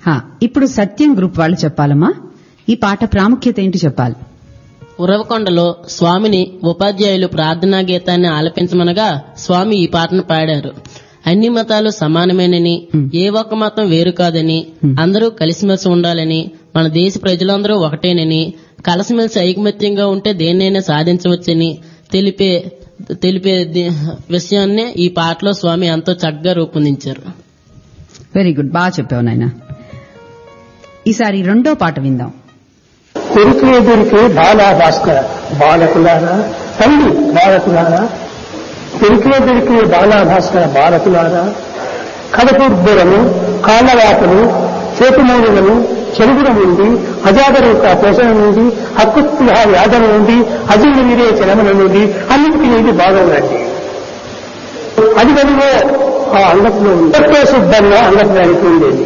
హా, ఇప్పుడు సత్యం గ్రూప్ వాళ్ళు చెప్పాలమ్మా ఈ పాట ప్రాముఖ్యత ఏంటి చెప్పాలి ఉరవకొండలో స్వామిని ఉపాధ్యాయులు ప్రార్థనా గీతాన్ని ఆలపించమనగా స్వామి ఈ పాటను పాడారు అన్ని మతాలు సమానమేనని ఏ ఒక్క మతం వేరు కాదని అందరూ కలిసిమెలిసి ఉండాలని మన దేశ ప్రజలందరూ ఒకటేనని కలిసిమెలిసి ఐకమత్యంగా ఉంటే దేన్నైనా సాధించవచ్చని తెలిపే తెలిపే ది- విషయాన్నే ఈ పాటలో స్వామి ఎంతో చక్కగా రూపొందించారు వెరీ గుడ్ బాగా చెప్పావు నాయన ఈసారి రెండో పాట విందాం కొరికే దొరికే బాలా భాస్కర బాలకులారా తల్లి బాలకులారా కొరికే దొరికే బాలా భాస్కర బాలకులారా కడపుర్బురము కాళ్ళవాతలు చేతుమౌనులను చెరుగుల నుండి అజాగరూక పోషణ నుండి హక్కుస్పృహ వ్యాధన నుండి అజీర్ణ విరేచనముల నుండి అన్నింటి నుండి బాగోనండి అది కదిగో ఆ అంగట్లో ఉంది శుద్ధంగా అంగత్వానికి ఉండేది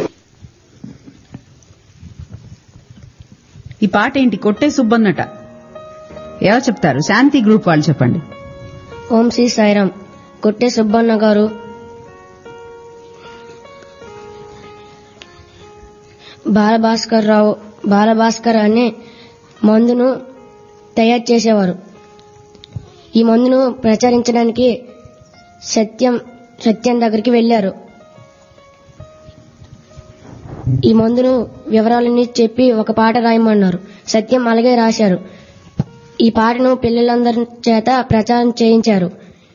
ఈ పాట ఏంటి కొట్టే సుబ్బన్నట ఎవరు చెప్తారు శాంతి గ్రూప్ వాళ్ళు చెప్పండి ఓం శ్రీ సాయిరాం కొట్టే సుబ్బన్న గారు బాలభాస్కర్ రావు బాలభాస్కర్ అనే మందును తయారు చేసేవారు ఈ మందును ప్రచారించడానికి సత్యం సత్యం దగ్గరికి వెళ్లారు ఈ మందును వివరాలన్నీ చెప్పి ఒక పాట రాయమన్నారు సత్యం అలాగే రాశారు ఈ పాటను పిల్లలందరి చేత ప్రచారం చేయించారు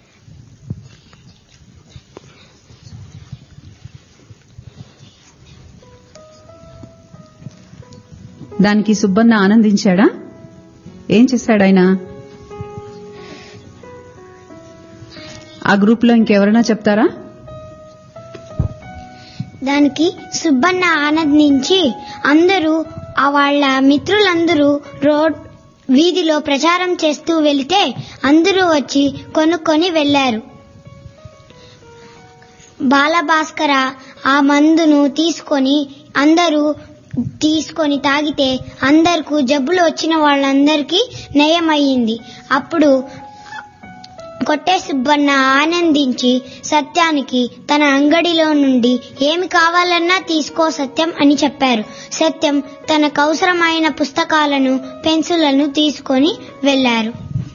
దానికి సుబ్బన్న ఆనందించాడా ఏం చేశాడు ఆయన ఆ గ్రూప్ లో ఇంకెవరైనా చెప్తారా దానికి సుబ్బన్న ఆనందించి అందరూ ఆ వాళ్ళ మిత్రులందరూ రోడ్ వీధిలో ప్రచారం చేస్తూ వెళితే అందరూ వచ్చి కొనుక్కొని వెళ్లారు బాలభాస్కర ఆ మందును తీసుకొని అందరూ తీసుకొని తాగితే అందరికీ జబ్బులు వచ్చిన వాళ్ళందరికీ నయమయ్యింది అప్పుడు కొట్టే సుబ్బన్న ఆనందించి సత్యానికి తన అంగడిలో నుండి ఏమి కావాలన్నా తీసుకో సత్యం అని చెప్పారు సత్యం తనకు అవసరమైన పుస్తకాలను పెన్సిళ్లను తీసుకొని వెళ్లారు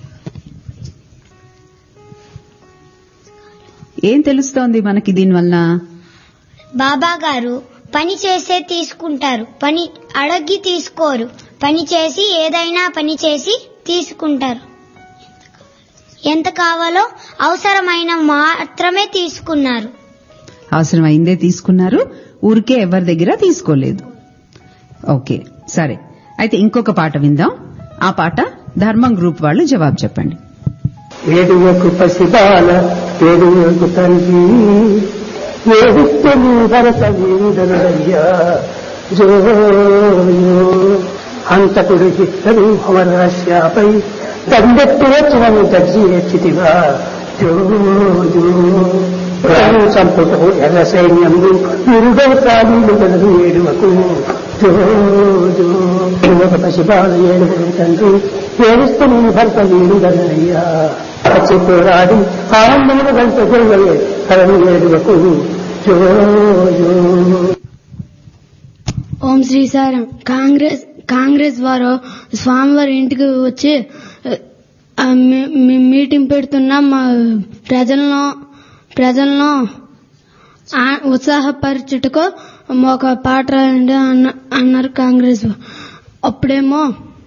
ఏం తెలుస్తోంది మనకి దీనివల్ల బాబా గారు పని చేసే తీసుకుంటారు పని అడగి తీసుకోరు పని చేసి ఏదైనా పని చేసి తీసుకుంటారు ఎంత కావాలో అవసరమైన మాత్రమే తీసుకున్నారు అవసరమైందే తీసుకున్నారు ఊరికే ఎవరి దగ్గర తీసుకోలేదు ఓకే సరే అయితే ఇంకొక పాట విందాం ఆ పాట ధర్మం గ్రూప్ వాళ్ళు జవాబు చెప్పండి ఏడువకు పసిబాల ఏడువకు తల్లి ఏడుస్తని భరత వీరుడనయ్యా జోయో హంతకుడు హిట్టరు అమరాశ్యాపై దండెత్తి వచ్చినను దర్జీ ఎచ్చితివా జోయో చంపుటకు ఎర్ర సైన్యము నిరుగవ ప్రాణులు గలదు ఏడువకు జోజో ఏడువకు పసిబాల ఏడువకు తండ్రి ఏడుస్తూ నేను భర్త వీరుడనయ్యా చెప్పాడి ఆనందములు గంట గొల్లవే తనను ఏడువకు జోజో ఓం శ్రీ సారం కాంగ్రెస్ కాంగ్రెస్ వారు స్వామివారి ఇంటికి వచ్చి ఆ, మీ- మీ- మీటింగ్ పెడుతున్నాం మా ప్రజలను ప్రజలను ఆ- ఉత్సాహపరచుటకు ఒక పాట రాయండి అన్న అన్నారు కాంగ్రెస్ వారు. అప్పుడేమో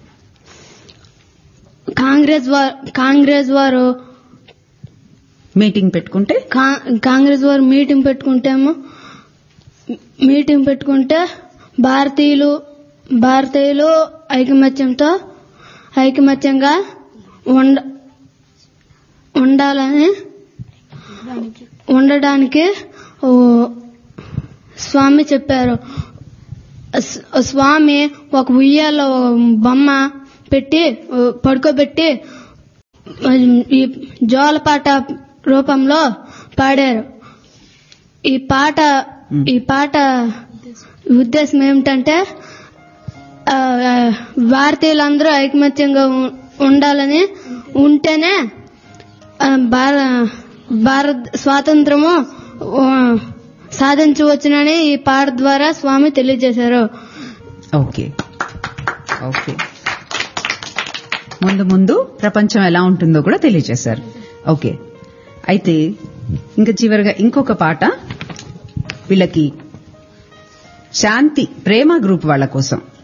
కాంగ్రెస్ వారు కాంగ్రెస్ వారు మీటింగ్ పెట్టుకుంటే కా- కాంగ్రెస్ వారు మీటింగ్ పెట్టుకుంటేమో మీటింగ్ పెట్టుకుంటే భారతీయులు భారతీయులు ఐకమత్యంతో ఐకమత్యంగా ఉండ ఉండాలని ఉండడానికి ఓ స్వామి చెప్పారు స్- స్వామి ఒక ఉయ్యాలో ఒక బొమ్మ పెట్టి ఓ పడుకోబెట్టి ఈ జోలపాట రూపంలో పాడారు ఈ పాట ఈ పాట ఉద్దేశం ఏమిటంటే ఆ, ఆ, భారతీయులందరూ ఐకమత్యంగా ఉ- ఉండాలని ఉంటేనే ఆ, భార- భారత్ స్వాతంత్రము ఆ, సాధించవచ్చునని ఈ పాట ద్వారా స్వామి తెలియజేశారు ఓకే ఓకే ముందు ముందు ప్రపంచం ఎలా ఉంటుందో కూడా తెలియజేశారు ఓకే అయితే ఇంకా చివరిగా ఇంకొక పాట వీళ్ళకి శాంతి ప్రేమ గ్రూప్ వాళ్ళ కోసం